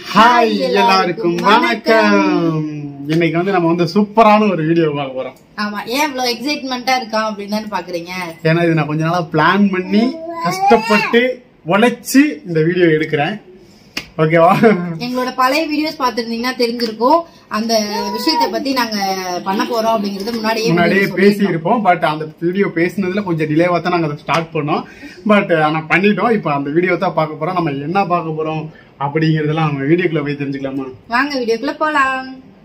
Hi எல்லாருக்கும் வணக்கம் இன்னைக்கு வந்து நம்ம வந்து சூப்பரான ஒரு வீடியோ பார்க்க போறோம் ஆமா ஏன் இவ்வளவு எக்ஸைட்மெண்டா இருக்கா அப்படின்னு தானே பாக்குறீங்க ஏன்னா இது நான் கொஞ்ச நாளா பிளான் பண்ணி கஷ்டப்பட்டு உழைச்சு இந்த வீடியோ எடுக்கிறேன் ஓகேவா எங்களோட பழைய வீடியோஸ் பாத்துருந்தீங்கன்னா தெரிஞ்சிருக்கும் அந்த விஷயத்தை பத்தி நாங்க பண்ண போறோம் அப்படிங்கறது முன்னாடியே முன்னாடியே video பேசி சொல்லியிருந்தோம். இருப்போம் பட் அந்த வீடியோ பேசினதுல கொஞ்சம் டிலேவா தான் நாங்க அதை ஸ்டார்ட் பண்ணோம் பட் ஆனா பண்ணிட்டோம் இப்போ அந்த வீடியோ தான் பார்க்க போறோம் நம்ம என்ன பார்க்க போறோம் அப்படிங்கறதெல்லாம் நம்ம வீடியோக்குள்ள போய் தெரிஞ்சுக்கலாமா வாங்க வீடியோக்குள்ள போலாம்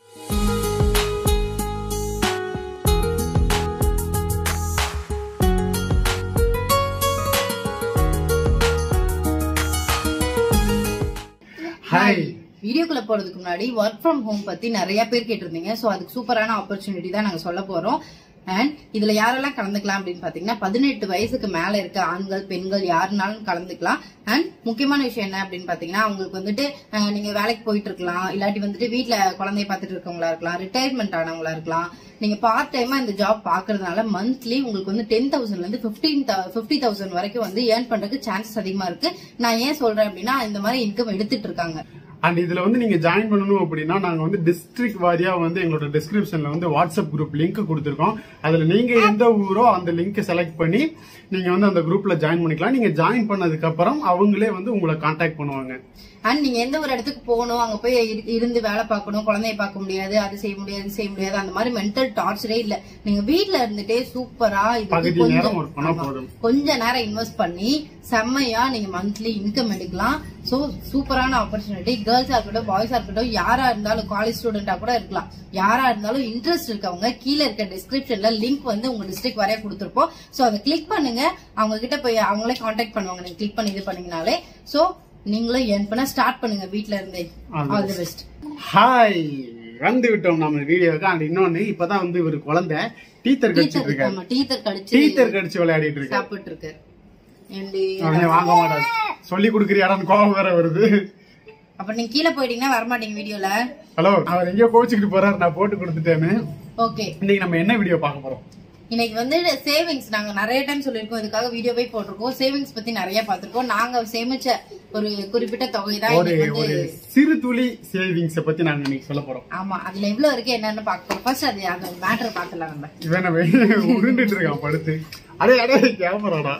ஹாய் வீடியோக்குள்ள போறதுக்கு முன்னாடி ஒர்க் ஃப்ரம் ஹோம் பத்தி நிறைய பேர் கேட்டிருந்தீங்க சோ அதுக்கு சூப்பரான ஆப்பர்ச்சுனிட்டி தான் நாங்க சொல்ல போறோம் அண்ட் இதுல யாரெல்லாம் கலந்துக்கலாம் அப்படின்னு பாத்தீங்கன்னா பதினெட்டு வயசுக்கு மேல இருக்க ஆண்கள் பெண்கள் யாருனாலும் கலந்துக்கலாம் அண்ட் முக்கியமான விஷயம் என்ன அப்படின்னு பாத்தீங்கன்னா அவங்களுக்கு வந்துட்டு அஹ், நீங்க வேலைக்கு போயிட்டு இருக்கலாம் இல்லாட்டி வந்துட்டு வீட்ல குழந்தைய பார்த்துட்டு இருக்கவங்களா இருக்கலாம் ரிட்டையர்மெண்ட் ஆனவங்களா இருக்கலாம் நீங்க பார்ட் டைமா இந்த ஜாப் பாக்குறதுனால மந்த்லி உங்களுக்கு வந்து டென் தௌசண்ட்ல இருந்து பிப்டீன் பிப்டி தௌசண்ட் வரைக்கும் வந்து ஏர்ன் பண்றதுக்கு சான்சஸ் அதிகமா இருக்கு நான் ஏன் சொல்றேன் அப்படின்னா இந்த மாதிரி இன்கம் எடுத்துட்டு இருக்காங்க அண்ட் இதுல வந்து நீங்க ஜாயின் பண்ணணும் அப்படின்னா நாங்க வந்து டிஸ்ட்ரிக்ட் வாரியா வந்து எங்களோட டிஸ்கிரிப்ஷன்ல வந்து வாட்ஸ்அப் குரூப் லிங்க் கொடுத்துருக்கோம் அதுல நீங்க எந்த ஊரோ அந்த லிங்க் செலக்ட் பண்ணி நீங்க வந்து அந்த குரூப்ல ஜாயின் பண்ணிக்கலாம் நீங்க ஜாயின் பண்ணதுக்கு அப்புறம் அவங்களே வந்து உங்களை கான்டாக்ட் பண்ணுவாங்க அண்ட் நீங்க எந்த ஒரு இடத்துக்கு போகணும் அங்க போய் இரு- இருந்து வேலை பார்க்கணும் குழந்தைய பார்க்க முடியாது அது செய்ய முடியாது இது செய்ய முடியாது அந்த மாதிரி மென்டல் டார்ச்சரே இல்ல நீங்க வீட்ல இருந்துட்டே சூப்பரா பகுதி இதுக்கு நேரம் கொஞ்சம் ஒர்க் பண்ணா போதும் கொஞ்ச நேரம் இன்வெஸ்ட் பண்ணி செம்மையா நீங்க மந்த்லி இன்கம் எடுக்கலாம் சோ சூப்பரான ஆப்பர்ச்சுனிட்டி கேர்ள்ஸா இருக்கட்டும் பாய்ஸா இருக்கட்டும் யாரா இருந்தாலும் காலேஜ் ஸ்டூடெண்டா கூட இருக்கலாம் யாரா இருந்தாலும் இன்ட்ரெஸ்ட் இருக்கவங்க கீழே இருக்க டிஸ்கிரிப்ஷன்ல லிங்க் வந்து உங்க டிஸ்ட்ரிக்ட் வரைய கொடுத்துருப்போம் சோ அதை கிளிக் பண்ணுங்க அவங்க கிட்ட போய் அவங்களே காண்டாக்ட் பண்ணுவாங்க நீங்க கிளிக் பண்ணி இது பண்ணீங்கனாலே சோ நீங்களும் என் பண்ண ஸ்டார்ட் பண்ணுங்க வீட்ல இருந்தே All the all the best hi வந்து விட்டோம் நம்ம வீடியோக்கு அண்ட் இன்னொன்னு இப்பதான் வந்து ஒரு குழந்தை டீச்சர் கடிச்சிட்டு டீச்சர் இருக்காரு ஆமா டீச்சர் கடிச்சு டீச்சர் கடிச்சு விளையாடிட்டு இருக்காரு சாப்பிட்டு இருக்கு ஏண்டி, உடனே வாங்க மாட்டாரு சொல்லி கொடுக்குறியாடான்னு கோபம் வேற வருது அப்ப நீங்க கீழே போயிட்டீங்கன்னா வரமாட்டீங்க வீடியோல ஹலோ அவர் எங்கேயோ கோச்சுக்கிட்டு போறாரு நான் போட்டு கொடுத்துட்டேன்னு ஓகே இன்னைக்கு நம்ம என்ன வீடியோ பார்க்க போறோம் இன்னைக்கு வந்து சேவிங்ஸ் நாங்க நிறைய டைம் சொல்லிருக்கோம் இதுக்காக வீடியோவே போட்டிருக்கோம் சேவிங்ஸ் பத்தி நிறைய பார்த்திருக்கோம் நாங்க சேமிச்ச ஒரு குறிப்பிட்ட தொகை தான் ஒரு இன்னைக்கு ஒரு வந்து சிறு துளி சேவிங்ஸ பத்தி நாங்க இன்னைக்கு சொல்ல போறோம் ஆமா அதுல எவ்வளவு இருக்கு என்னன்னு பாக்க ஃபர்ஸ்ட் அது அந்த மேட்டர் பாத்துலாம் நம்ம இவன் உருண்டுட்டு இருக்கான் படுத்து அடே அடே கேமராடா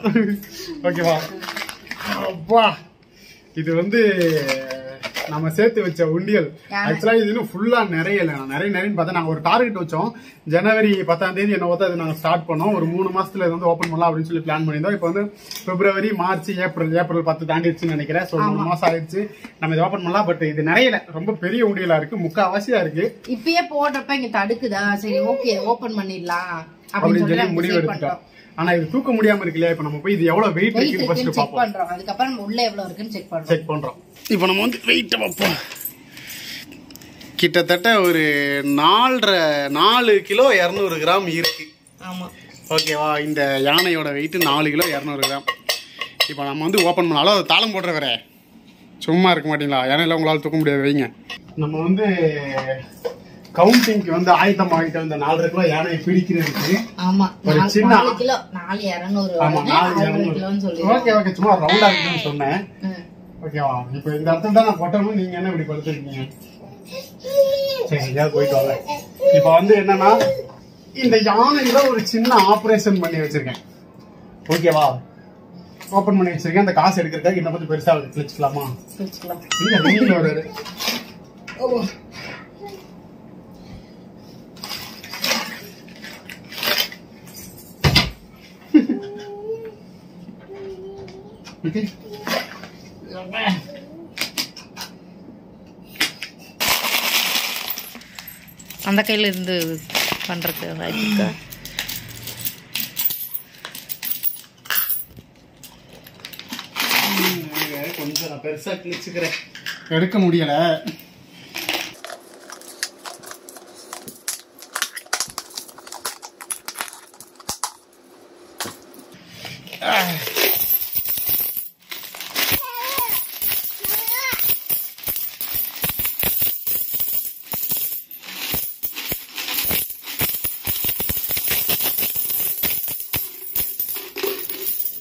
ஓகேவா அப்பா இது வந்து நம்ம சேர்த்து வச்ச உண்டியல் ஆக்சுவலா இது இன்னும் ஃபுல்லா நிறையல நிறைய நிறையன்னு பார்த்தா நாங்க ஒரு டார்கெட் வச்சோம் ஜனவரி பத்தாம் தேதி என்ன பார்த்தா அது நாங்க ஸ்டார்ட் பண்ணோம் ஒரு மூணு மாசத்துல இது வந்து ஓபன் பண்ணலாம் அப்படின்னு சொல்லி பிளான் பண்ணியிருந்தோம் இப்போ வந்து பிப்ரவரி மார்ச் ஏப்ரல் ஏப்ரல் பத்து தாண்டிடுச்சுன்னு நினைக்கிறேன் ஸோ மூணு மாசம் ஆயிடுச்சு நம்ம இதை ஓபன் பண்ணலாம் பட் இது நிறையல ரொம்ப பெரிய உண்டியலா இருக்கு முக்காவாசியா இருக்கு இப்பயே போடுறப்ப இங்க தடுக்குதா சரி ஓகே ஓபன் பண்ணிடலாம் அப்படின்னு அப்படின்னு சொல்லி சொல்லி நம்ம முடிவு decide எடுத்துட்டோம் பண்றோம் ஆனா இது தூக்க முடியாம இருக்கு இல்லையா இப்ப நம்ம போய் இது எவ்வளவு வெயிட் வெயிட் இருக்குன்னு இருக்குன்னு ஃபர்ஸ்ட் செக் பாப்போம் பண்றோம் அதுக்கப்புறம் நம்ம உள்ள எவ்வளவு இருக்குன்னு செக் பண்றோம் செக் பண்றோம் இப்போ நம்ம வந்து வெயிட் வைப்போம் கிட்டத்தட்ட ஒரு நாலரை நாலு கிலோ இரநூறு கிராம் இருக்கு ஆமா ஓகேவா இந்த யானையோட வெயிட் நாலு கிலோ இரநூறு கிராம் இப்போ நம்ம வந்து ஓப்பன் பண்ணாலும் அது தாளம் போடுற வேற சும்மா இருக்க மாட்டீங்களா யானையில உங்களால் தூக்க முடியாது வைங்க நம்ம வந்து கவுண்டிங்க்கு வந்து ஆயத்தம் ஆகிட்டோம் இந்த நாலரை கிலோ யானையை பிடிக்கிறதுக்கு ஆமா ஒரு நாலு- சின்ன- நாலு கிலோ நாலு இரநூறு ஆமா நாலு நாலு கிலோன்னு சொல்லி ஓகே ஓகே சும்மா ரவுண்டா இருக்குன்னு சொன்னேன் ம். ஓகேவா இப்போ இந்த இடத்துல தான் நான் கொட்டணும் நீங்க என்ன இப்படி படுத்துருக்கீங்க சரி எங்கேயாவது போயிட்டு வாங்க இப்போ வந்து என்னன்னா இந்த யானையில ஒரு சின்ன ஆபரேஷன் பண்ணி வச்சிருக்கேன் ஓகேவா ஓபன் பண்ணி வச்சிருக்கேன் அந்த காசு எடுக்கிறதுக்காக இன்னும் கொஞ்சம் பெருசா கிழிச்சுக்கலாமா வச்சுக்கலாம் இங்க வெளியில வராரு ஓகே அந்த கையில இருந்து பண்றது வாய்ப்புக்கா கொஞ்சம் நான் பெருசா கிழிச்சுக்கிறேன் எடுக்க முடியல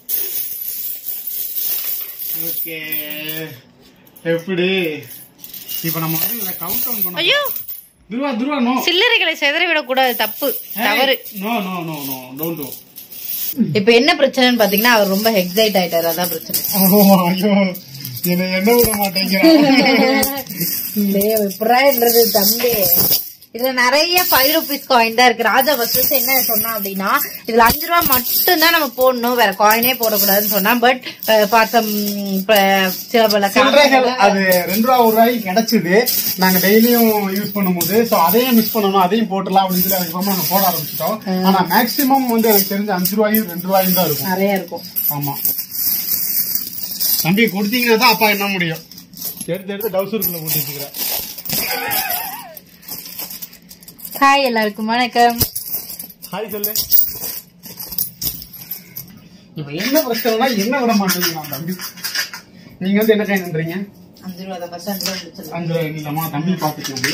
ஓகே எப்படி இப்போ நம்ம வந்து இதை கவுண்ட் டவுன் பண்ண ஐயோ துருவா துருவா நோ சில்லறைகளை செதறி விடக்கூடாது தப்பு தவறு no no no no don't do இப்ப என்ன பிரச்சனைன்னு பாத்தீங்கன்னா அவர் ரொம்ப எக்ஸைட் ஆயிட்டாரு அதான் பிரச்சனை ஐயோ என்னை என்ன விட மாட்டேங்கிறான் எப்படான்றது தம்பி இதுல நிறைய ஃபைவ் ருபீஸ் காயின் தான் இருக்கு ராஜா ஃபர்ஸ்ட் என்ன சொன்னா அப்படின்னா இதுல அஞ்சு ரூபா மட்டும் தான் நம்ம போடணும் வேற காயினே போடக்கூடாதுன்னு சொன்னா பட் பார்த்தம் சில பல சில்லறைகள் அது ரெண்டு ரூபா ஒரு ரூபாய்க்கு கிடைச்சது நாங்க டெய்லியும் யூஸ் பண்ணும்போது சோ அதையும் மிஸ் பண்ணணும் அதையும் போட்டுலாம் அப்படின்னு சொல்லி அதுக்கப்புறமா நாங்க போட ஆரம்பிச்சிட்டோம் ஆனா மேக்ஸிமம் வந்து எனக்கு தெரிஞ்ச அஞ்சு ரூபாயும் ரெண்டு ரூபாயும் தான் இருக்கும் நிறைய இருக்கும் ஆமா தம்பி கொடுத்தீங்கன்னா தான் அப்பா என்ன முடியும் எடுத்து எடுத்து டவுசருக்குள்ள போட்டு வச்சுக்கிறேன் ஹாய் எல்லாருக்கும் வணக்கம் ஹாய் சொல்லு இப்ப என்ன பிரச்சனைனா என்ன விட மாட்டேங்கிறீங்க தம்பி நீங்க வந்து என்ன கைன்றீங்க அஞ்சு ரூபா தான் ஃபர்ஸ்ட் அஞ்சு ரூபா முடிச்சிடலாம் அஞ்சு ரூபாய் இல்லம்மா தம்பி பாத்துக்கோங்க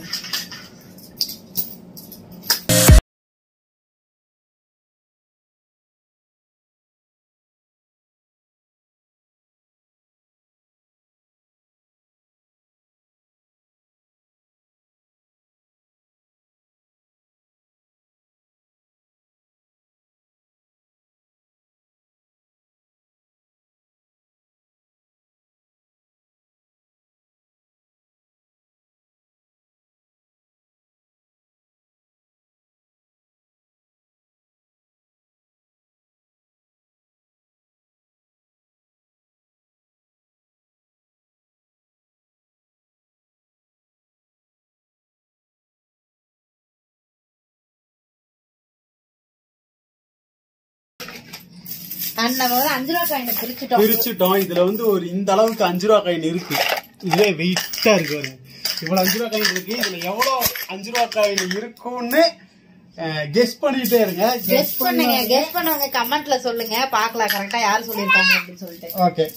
அண்ட் நம்ம வந்து அஞ்சு ரூபா காயினை பிரிச்சுட்டோம் பிரிச்சுட்டோம் இதுல வந்து ஒரு இந்த அளவுக்கு அஞ்சு ரூபா காயின் இருக்கு இதுவே வெயிட்டா இருக்கு பாருங்க இவ்வளவு அஞ்சு ரூபா காயின் இருக்கு இதுல எவ்வளவு அஞ்சு ரூபா காயின் இருக்கும்னு கெஸ் பண்ணிட்டே இருங்க கெஸ் பண்ணுங்க கெஸ் பண்ணவங்க கமெண்ட்ல சொல்லுங்க பாக்கலாம் கரெக்டா யார் சொல்லிருக்காங்க அப்படின்னு சொல்லிட்டு ஓகே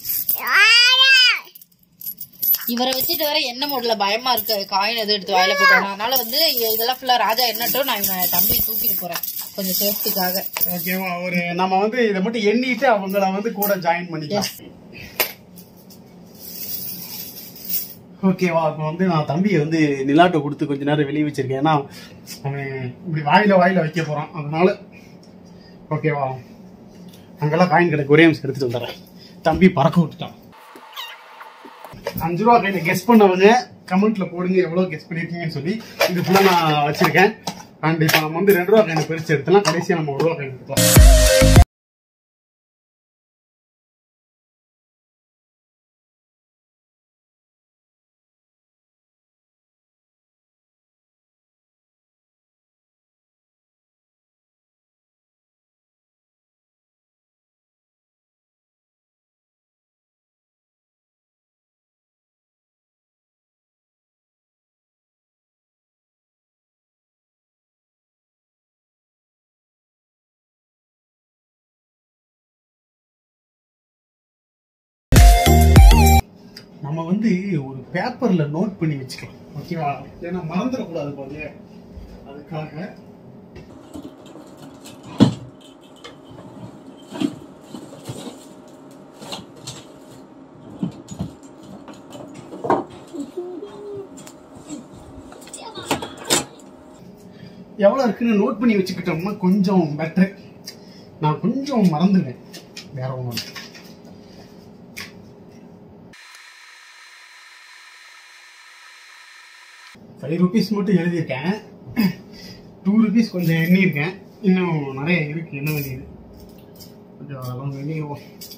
இவரை வச்சுட்டு வர என்ன மூடல பயமா இருக்கு காயின் எதுவும் எடுத்து வாயில போட்டோம் அதனால வந்து இதெல்லாம் ஃபுல்லா ராஜா என்னட்டும் நான் இவன் தம்பியை தூக்கிட்டு போறேன் கொஞ்சம் சேஃப்டிக்காக ஓகேவா ஒரு நம்ம வந்து இதை மட்டும் எண்ணிட்டு அவங்கள வந்து கூட ஜாயின் பண்ணிக்கலாம் ஓகேவா இப்போ வந்து நான் தம்பியை வந்து நிலாட்டை கொடுத்து கொஞ்ச நேரம் வெளியே வச்சிருக்கேன் ஏன்னா அவன் இப்படி வாயில வாயில வைக்க போறான் அதனால ஓகேவா அங்கெல்லாம் காயின் கிடக்கு ஒரே நிமிஷம் எடுத்துட்டு வந்துடுறேன் தம்பி பறக்க விட்டுட்டான் அஞ்சு ரூபா கையில கெஸ் பண்ணவங்க கமெண்ட்ல போடுங்க எவ்வளவு கெஸ் பண்ணிருக்கீங்கன்னு சொல்லி இது ஃபுல்லா நான் வச்சிருக்கேன் அண்ட் இப்போ நம்ம வந்து ரெண்டு ரூபா கையில பிரிச்சு எடுத்துலாம் கடைசியா நம்ம ஒரு ரூபா கையில எடுக்கலாம் நம்ம வந்து ஒரு பேப்பர்ல நோட் பண்ணி வச்சுக்கலாம் ஓகேவா ஏன்னா மறந்துடக்கூடாது பாருங்க அதுக்காக எவ்வளவு இருக்குன்னு நோட் பண்ணி வச்சுக்கிட்டோம்னா கொஞ்சம் பெட்டர் நான் கொஞ்சம் மறந்துடுவேன் வேற ஒன்றும் ஃபைவ் ருபீஸ் மட்டும் எழுதியிருக்கேன் டூ ருபீஸ் கொஞ்சம் எண்ணியிருக்கேன் இன்னும் நிறைய இருக்கு என்ன வேண்டியது கொஞ்சம் அதெல்லாம் வெளியே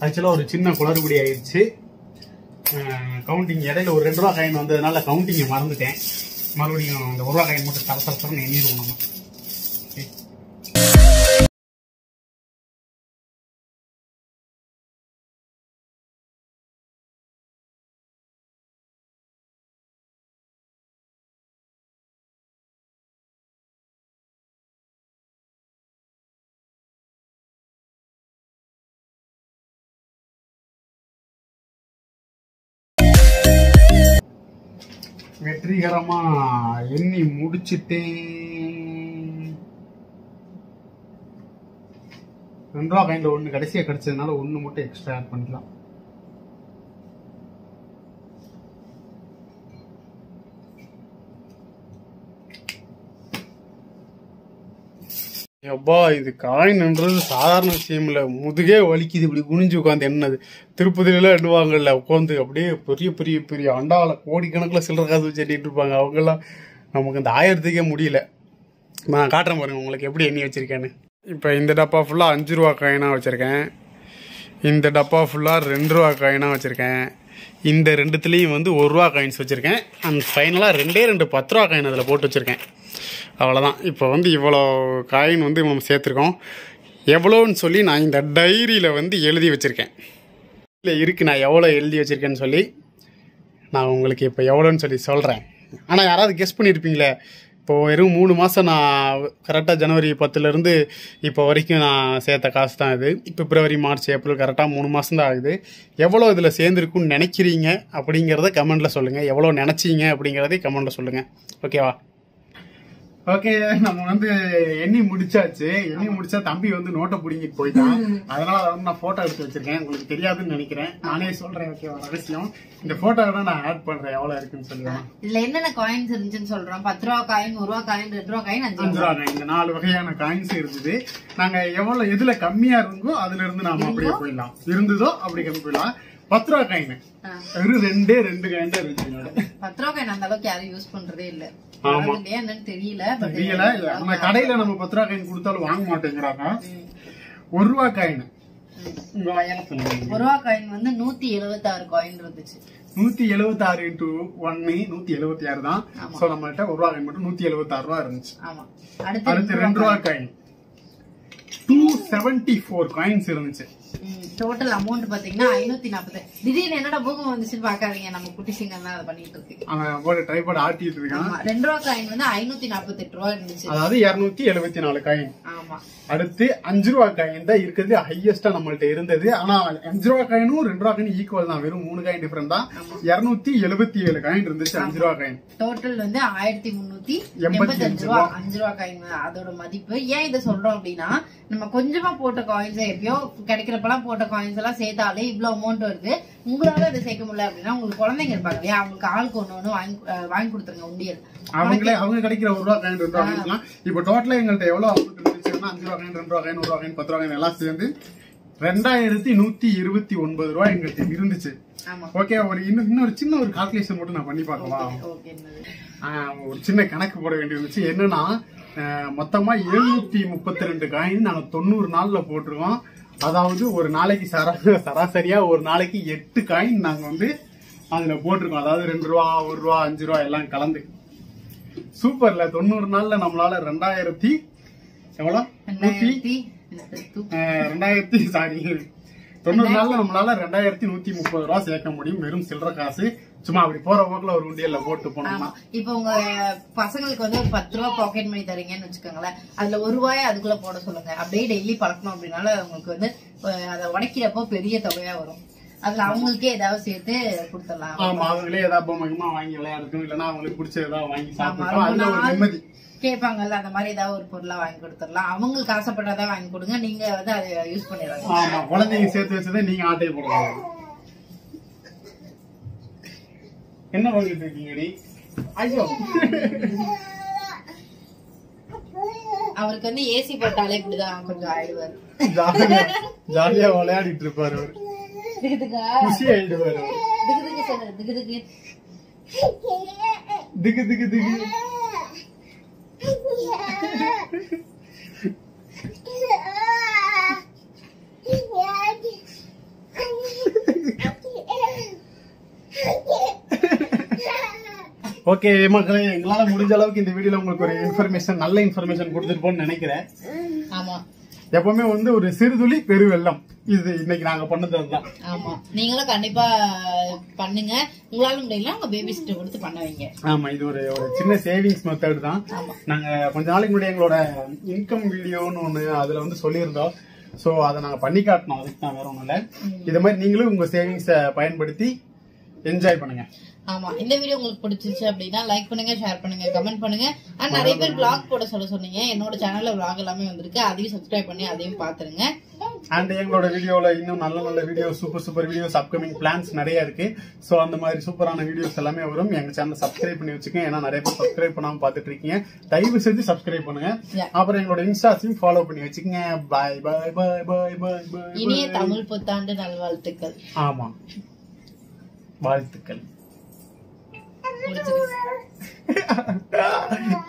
ஆக்சுவலாக ஒரு சின்ன குளறுபடி ஆயிடுச்சு கவுண்டிங் இடையில ஒரு ரெண்டு ரூபா காயின் வந்ததுனால கவுண்டிங்கை மறந்துட்டேன் மறுபடியும் அந்த ஒரு ரூபா காயின் மட்டும் தர தர தரன்னு எண்ணிடுவோம் நம்ம Okay. வெற்றிகரமா எண்ணி முடிச்சிட்டேன் ரெண்டு ரூபா கைண்ட்ல ஒண்ணு கடைசியா கிடைச்சதுனால ஒண்ணு மட்டும் எக்ஸ்ட்ரா ஆட் பண்ணிக்கலாம் அப்பா இது காயின்ன்றது சாதாரண விஷயம் இல்ல முதுகே வலிக்குது இப்படி குனிஞ்சு உட்காந்து என்னது திருப்பதியில எண்ணுவாங்கல்ல உட்காந்து அப்படியே பெரிய பெரிய பெரிய அண்டால கோடிக்கணக்கில் சில்லற காசு வச்சு எண்ணிட்டு இருப்பாங்க அவங்கெல்லாம் நமக்கு இந்த ஆயிரத்துக்கே முடியல நான் காட்டுறேன் பாருங்க உங்களுக்கு எப்படி எண்ணி வச்சிருக்கேன்னு இப்போ இந்த டப்பா ஃபுல்லாக அஞ்சு ரூபா காயினாக வச்சுருக்கேன் இந்த டப்பா ஃபுல்லாக ரெண்டு ரூபா காயினாக வச்சுருக்கேன் இந்த ரெண்டுத்துலேயும் வந்து ஒரு ரூபா காயின்ஸ் வச்சுருக்கேன் அண்ட் ஃபைனலாக ரெண்டே ரெண்டு பத்து ரூபா காயின் அதில் போட்டு வச்சுருக்கேன் அவ்வளோதான் இப்போ வந்து இவ்வளோ காயின் வந்து நம்ம சேர்த்துருக்கோம் எவ்வளோன்னு சொல்லி நான் இந்த டைரியில் வந்து எழுதி வச்சுருக்கேன் இல்லை இருக்குது நான் எவ்வளோ எழுதி வச்சுருக்கேன்னு சொல்லி நான் உங்களுக்கு இப்போ எவ்வளோன்னு சொல்லி சொல்கிறேன் ஆனால் யாராவது கெஸ் பண்ணியிருப்பீங்களே இப்போ வெறும் மூணு மாதம் நான் கரெக்டாக ஜனவரி பத்துலேருந்து இப்போ வரைக்கும் நான் சேர்த்த காசு தான் இது பிப்ரவரி மார்ச் ஏப்ரல் கரெக்டாக மூணு மாதம் தான் ஆகுது எவ்வளோ இதில் சேர்ந்துருக்குன்னு நினைக்கிறீங்க அப்படிங்கிறத கமெண்ட்டில் சொல்லுங்கள் எவ்வளோ நினச்சிங்க அப்படிங்கிறதையும் கமெண்ட்டில் சொல்லுங்கள் ஓகேவா ஓகே நம்ம வந்து எண்ணி முடிச்சாச்சு எண்ணி முடிச்சா தம்பி வந்து நோட்டை பிடிங்கிட்டு போயிட்டான் அதனால அதை வந்து நான் போட்டோ எடுத்து வச்சிருக்கேன் உங்களுக்கு தெரியாதுன்னு நினைக்கிறேன் நானே சொல்றேன் ஓகேவா ரகசியம் இந்த போட்டோவை நான் ஆட் பண்றேன் எவ்வளவு இருக்குன்னு சொல்லுவேன் இதுல என்னென்ன காயின்ஸ் இருந்துச்சுன்னு சொல்றோம் பத்து ரூபா காயின் ஒரு ரூபா காயின் ரெண்டு ரூபா காயின் அஞ்சு அஞ்சு ரூபா ரூபா இந்த நாலு வகையான காயின்ஸ் இருந்தது நாங்க எவ்வளவு எதுல கம்மியா இருந்தோ அதுல இருந்து நாம அப்படியே போயிடலாம் இருந்ததோ அப்படி கிளம்பி போயிடலாம் பத்து ரூபா காயின் ஆ. வெறும் ரெண்டே ரெண்டு காயின் தான் இருந்துச்சு என்னோட பத்து ரூபா காயின் அந்த அளவுக்கு யாரும் யூஸ் பண்றதே இல்ல ஆமா. இல்லையா என்னன்னு தெரியல but தெரியல நம்ம கடையில நம்ம பத்து ரூபா காயின் கொடுத்தாலும் வாங்க மாட்டேங்கிறாங்க ஒரு ரூபா காயின் உங்க வயல சொல்லுங்க ஒரு ரூபா காயின் வந்து நூத்தி எழுபத்தி ஆறு காயின் இருந்துச்சு நூத்தி எழுபத்தி ஆறு இன்டூ ஒன்னு நூத்தி எழுபத்தி ஆறு தான் ஆமா. சோ நம்மள்ட்ட ஒரு ரூபா காயின் மட்டும் நூத்தி எழுபத்தி ஆறு ரூபா இருந்துச்சு ஆமா அடுத்து அடுத்து ரெண்டு ரூபா coin two seventy four coins இருந்துச்சு டோட்டல் அமௌண்ட் பாத்தீங்கன்னா ஐநூத்தி நாற்பது திடீர்னு என்னடா பூகம் வந்துச்சுன்னு பாக்காதீங்க நம்ம குட்டி சிங்கம் தான் அதை பண்ணிட்டு இருக்கு அவன் போட ட்ரைபாட் ஆட்டிட்டு இருக்கான் ஆமா ரெண்டு ரூபா காயின் வந்து ஐநூத்தி நாற்பத்தி எட்டு ரூபா இருந்துச்சு அதாவது இருநூத்தி எழுபத்தி நாலு காயின் ஆமா அடுத்து அஞ்சு ரூபா காயின் தான் இருக்கிறது ஹையஸ்டா நம்மள்ட்ட இருந்தது ஆனா அஞ்சு ரூபா காயினும் ரெண்டு ரூபா காயின் ஈக்குவல் தான் வெறும் மூணு காயின் டிஃபரெண்ட் தான் இருநூத்தி எழுபத்தி ஏழு காயின் இருந்துச்சு அஞ்சு ரூபா காயின் டோட்டல் வந்து ஆயிரத்தி முன்னூத்தி எண்பத்தி எண்பத்தி அஞ்சு அஞ்சு ரூபா அஞ்சு ரூபா காயின் அதோட மதிப்பு ஏன் இதை சொல்றோம் அப்படின்னா நம்ம கொஞ்சமா போட்ட காயின்ஸ் எப்பயோ கிடைக்கிறப்பெல்லாம் போட்ட காயின்ஸ் எல்லாம் சேர்த்தாலே இவ்வளவு அமௌண்ட் வருது உங்களால அதை சேர்க்க முடியல அப்படின்னா உங்களுக்கு குழந்தைங்க இருப்பாங்க இல்லையா அவங்களுக்கு ஆளுக்கு ஒண்ணு ஒண்ணு வாங்கி அஹ் வாங்கி கொடுத்துருங்க உண்டியல் அவங்களே அவங்க கிடைக்கிற ஒரு ரூபா காயின் ரெண்டு ரூபா காயின் இப்போ டோட்டலா எங்கள்ட்ட எவ்வளவு அமௌண்ட் இருந்துச்சுன்னா அஞ்சு ரூபா காயின் ரெண்டு ரூபா காயின் ஒரு ரூபா காயின் பத்து ரூபா காயின் எல்லாம் சேர்ந்து ரெண்டாயிரத்தி நூத்தி இருபத்தி ஒன்பது ரூபாய் எங்கள்ட்ட இருந்துச்சு ஆமா ஓகே ஒரு இன்னும் இன்னொரு சின்ன ஒரு கால்குலேஷன் மட்டும் நான் பண்ணி பார்க்கவா ஓகே என்னது ஆஹ் ஒரு சின்ன கணக்கு போட வேண்டியிருந்துச்சு என்னன்னா ஆஹ் மொத்தமா எழுநூத்தி முப்பத்தி ரெண்டு காயின் நாங்க தொண்ணூறு நாள்ல போட்டிருக்கோம் அதாவது ஒரு நாளைக்கு சரா சராசரியா ஒரு நாளைக்கு எட்டு காயின் நாங்க வந்து அதுல போட்டிருக்கோம் அதாவது ரெண்டு ரூபா ஒரு ரூபா அஞ்சு ரூபா எல்லாம் கலந்து சூப்பர்ல தொண்ணூறு நாள்ல நம்மளால ரெண்டாயிரத்தி எவ்வளவு நூத்தி ரெண்டாயிரத்தி என்னது, தூ- ஆஹ் ரெண்டாயிரத்தி சாரி தொண்ணூறு நாள்ல நம்மளால ரெண்டாயிரத்தி நூத்தி முப்பது ரூபா சேர்க்க முடியும் வெறும் சில்லற காசு சும்மா அப்படி போற போக்குல ஒரு உண்டியல்ல போட்டு போனோம்னா ஆமா இப்ப உங்க பசங்களுக்கு வந்து ஒரு பத்து ரூபா பாக்கெட் மணி தரீங்கன்னு வச்சுக்கோங்களேன் அதுல ஒரு ரூபாய் அதுக்குள்ள போட சொல்லுங்க அப்படியே டெய்லி பழக்கணும் அப்படின்னால உங்களுக்கு வந்து அஹ், அதை உடைக்கிறப்போ பெரிய தொகையா வரும் அதுல அவங்களுக்கே ஏதாவது சேர்த்து கொடுத்துடலாம் ஆமா அவங்களே ஏதாவது பொம்மைக்குமா வாங்கி விளையாடட்டும் இல்லைன்னா அவங்களுக்கு பிடிச்ச ஏதாவது வாங்கி ஆமா, சாப்பிட்டோம் ரொம்ப அதுல ஒரு நாள் நிம்மதி கேட்பாங்கல்ல அந்த மாதிரி ஏதாவது ஒரு பொருளா வாங்கி கொடுத்துடலாம் அவங்களுக்கு ஆசைப்பட்டதா வாங்கி கொடுங்க நீங்க வந்து அதை யூஸ் பண்ணிடுறாங்க ஆமா குழந்தைங்க சேர்த்து வச்சதை நீங்க ஆட்டையை போடலாம் என்ன பண்ணிட்டு இருக்கீங்க நீ ஐயோ அவருக்கு வந்து ஏசி போட்டாலே இப்படிதான் கொஞ்சம் ஆயிடுவாரு ஜாலியா ஜாலியா விளையாடிட்டு இருப்பாரு அவரு திகுதுக்கா குஷி ஆயிடுவாரு அவரு திகுதுக்கு சொல்லு திகுதுக்கு திகு திகு திகு ஓகே மக்களே எங்களால முடிஞ்ச அளவுக்கு இந்த வீடியோல உங்களுக்கு ஒரு இன்ஃபர்மேஷன் நல்ல இன்ஃபர்மேஷன் கொடுத்துருப்போம்னு நினைக்கிறேன் ஆமா எப்பவுமே வந்து ஒரு சிறுதுளி பெருவெள்ளம் இது இன்னைக்கு நாங்க பண்ணது அதுதான் ஆமா நீங்களும் கண்டிப்பா பண்ணுங்க உங்களால முடியல உங்க பேபி சிஸ்டர் கொடுத்து பண்ண வைங்க ஆமா இது ஒரு ஒரு சின்ன சேவிங்ஸ் மெத்தட் தான் ஆமா. நாங்க கொஞ்ச நாளைக்கு முன்னாடி எங்களோட இன்கம் வீடியோன்னு ஒண்ணு அதுல வந்து சொல்லியிருந்தோம் சோ அதை நாங்க பண்ணி காட்டினோம் அதுக்கு தான் வேற ஒண்ணும் இல்ல இத மாதிரி நீங்களும் உங்க சேவிங்ஸ பயன்படுத்தி என்ஜாய் பண்ணுங்க ஆமா இந்த வீடியோ உங்களுக்கு பிடிச்சிருச்சு அப்படின்னா லைக் பண்ணுங்க ஷேர் பண்ணுங்க கமெண்ட் பண்ணுங்க அண்ட் நிறைய பேர் vlog போட சொல்ல சொன்னீங்க என்னோட சேனல்ல vlog எல்லாமே வந்திருக்கு அதையும் சப்ஸ்கிரைப் பண்ணி அதையும் பாத்துருங்க அண்ட் எங்களோட வீடியோல இன்னும் நல்ல நல்ல video super super videos upcoming plans நிறைய இருக்கு சோ அந்த மாதிரி சூப்பரான வீடியோஸ் எல்லாமே வரும் எங்க சேனல் சப்ஸ்கிரைப் பண்ணி வச்சுக்கோங்க ஏன்னா நிறைய பேர் சப்ஸ்கிரைப் பண்ணாம பாத்துட்டு இருக்கீங்க தயவு செஞ்சு சப்ஸ்கிரைப் பண்ணுங்க Yeah. அப்புறம் எங்களோட இன்ஸ்டாஸையும் ஃபாலோ பண்ணி வச்சுக்கோங்க பாய் பாய் பாய் பாய் பாய் பாய் இனிய தமிழ் புத்தாண்டு நல்வாழ்த்துக்கள் ஆமா வாழ்த்துக்கள் முடிச்சிருங்க